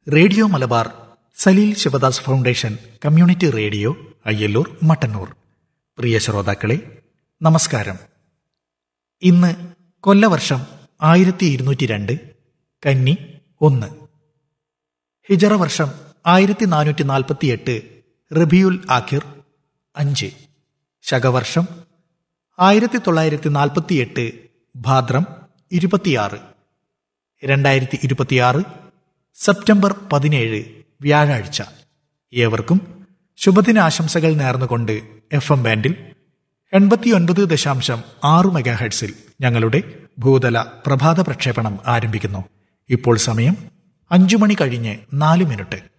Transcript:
radio Malabar Saleel Sivadas foundation community radio Ayyallur Mattannur പ്രിയ ശ്രോതാക്കളെ നമസ്കാരം ഇന്ന് കൊല്ലവർഷം ആയിരത്തി ഇരുന്നൂറ്റി രണ്ട് കന്നി ഒന്ന് ഹിജറ വർഷം ആയിരത്തി നാനൂറ്റി നാൽപ്പത്തിയെട്ട് റബിയുൽ ആഖിർ അഞ്ച് ശകവർഷം ആയിരത്തി തൊള്ളായിരത്തി നാൽപ്പത്തിയെട്ട് ഭാദ്രം ഇരുപത്തിയാറ് രണ്ടായിരത്തി ഇരുപത്തിയാറ് സെപ്റ്റംബർ പതിനേഴ് വ്യാഴാഴ്ച ഏവർക്കും ശുഭദിനാശംസകൾ നേർന്നുകൊണ്ട് എഫ് എം ബാൻഡിൽ എൺപത്തിയൊൻപത് ദശാംശം ആറ് മെഗാഹെഡ്സിൽ ഞങ്ങളുടെ ഭൂതല പ്രഭാത പ്രക്ഷേപണം ആരംഭിക്കുന്നു ഇപ്പോൾ സമയം അഞ്ചു മണി കഴിഞ്ഞ് നാല് മിനിറ്റ്